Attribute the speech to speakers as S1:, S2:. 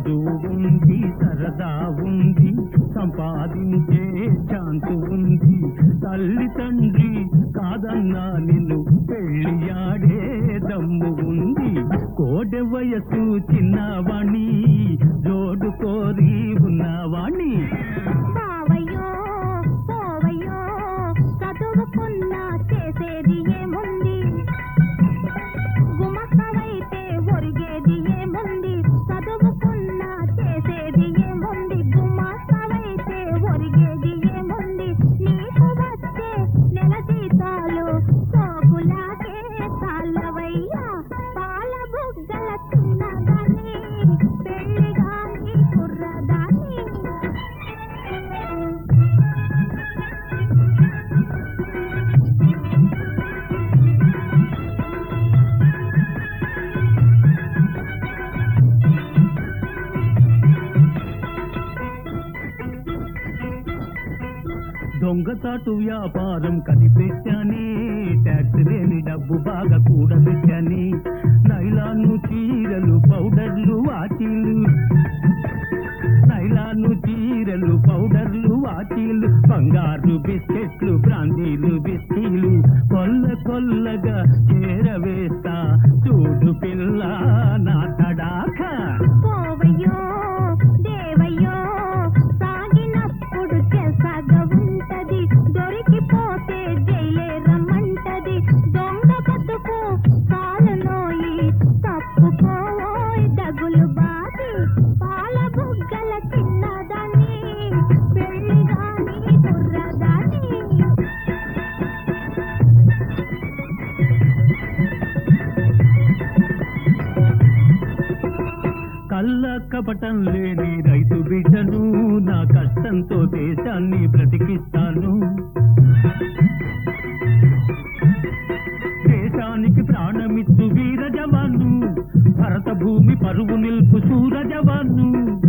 S1: చదువు ఉంది సరదా ఉంది సంపాదించే ఛాన్స్ ఉంది తల్లి తండ్రి కాదన్నా నిన్ను పెళ్ళియాడే దమ్ము ఉంది కోడె వయసు చిన్నవాణి జోడు కోరి ఉన్నవాణి
S2: బావయ్యో పోవయ్యో చదువుకున్నా చేసేది ఏముంది గుమస్తవైతే ఒరిగేది ఏముంది చదువుకున్నా చేసేది ఏముంది గుమస్తవైతే ఒరిగేది ఏముంది నీకు వచ్చే నెల జీతాలు సోకులాగే తాళ్ళవయ్యా పాల బుగ్గల చిన్నదాన్ని పెళ్లిగాని కుర్రదాన్ని
S1: దొంగతాటు వ్యాపారం కనిపెట్టానే ట్యాక్స్ లేని డబ్బు బాగా కూడబెట్టాని నైలాను చీరలు పౌడర్లు వాచీలు నైలాను చీరలు పౌడర్లు వాచీలు బంగారు బిస్కెట్లు బ్రాందీలు బిస్కీలు కొల్ల కొల్లగా చేరవేస్తా చూడు పిల్ల నా తడాక
S2: పోవయ్యో దేవయ్యో సాగినప్పుడు చేసాగా ఉంటది దొరికిపోతే జైలే రమ్మంటది దొంగ బతుకు కాలునోయి తప్పుకోవోయ్ దగులు బాది పాల బుగ్గల చిన్నదాన్ని పెళ్లిగాని కుర్రదాన్ని
S1: కళ్ళ కపటం లేని రైతు బిడ్డను నా కష్టంతో దేశాన్ని బ్రతికిస్తాను దేశానికి ప్రాణమిచ్చు వీర జవాను భరత భూమి పరువు నిల్పు సూర జవాను